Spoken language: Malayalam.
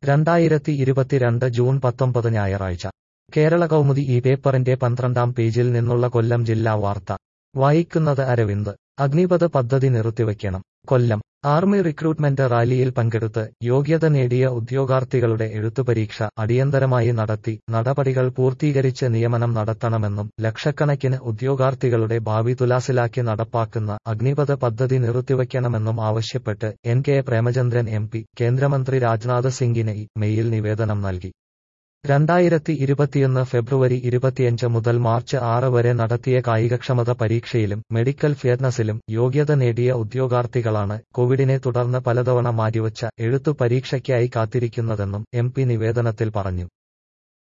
രണ്ടായിരത്തി ഇരുപത്തിരണ്ട് ജൂൺ പത്തൊമ്പത് ഞായറാഴ്ച കേരള കൗമുദി ഈ പേപ്പറിന്റെ പന്ത്രണ്ടാം പേജിൽ നിന്നുള്ള കൊല്ലം ജില്ലാ വാർത്ത വായിക്കുന്നത് അരവിന്ദ് അഗ്നിപഥ് പദ്ധതി നിർത്തിവയ്ക്കണം കൊല്ലം ആർമി റിക്രൂട്ട്മെന്റ് റാലിയിൽ പങ്കെടുത്ത് യോഗ്യത നേടിയ ഉദ്യോഗാർത്ഥികളുടെ എഴുത്തുപരീക്ഷ അടിയന്തരമായി നടത്തി നടപടികൾ പൂർത്തീകരിച്ച് നിയമനം നടത്തണമെന്നും ലക്ഷക്കണക്കിന് ഉദ്യോഗാർത്ഥികളുടെ ഭാവി തുലാസിലാക്കി നടപ്പാക്കുന്ന അഗ്നിപഥ പദ്ധതി നിർത്തിവയ്ക്കണമെന്നും ആവശ്യപ്പെട്ട് N K Premachandran M P കേന്ദ്രമന്ത്രി രാജ്നാഥ് സിംഗിന് മെയിൽ നിവേദനം നൽകി രണ്ടായിരത്തി ഇരുപത്തിയൊന്ന് ഫെബ്രുവരി ഇരുപത്തിയഞ്ച് മുതൽ മാർച്ച് ആറ് വരെ നടത്തിയ കായികക്ഷമത പരീക്ഷയിലും മെഡിക്കൽ ഫിയറ്റ്നസിലും യോഗ്യത നേടിയ ഉദ്യോഗാർത്ഥികളാണ് കോവിഡിനെ തുടർന്ന് പലതവണ മാറ്റിവച്ച എഴുത്തു പരീക്ഷയ്ക്കായി കാത്തിരിക്കുന്നതെന്നും എം പി നിവേദനത്തിൽ പറഞ്ഞു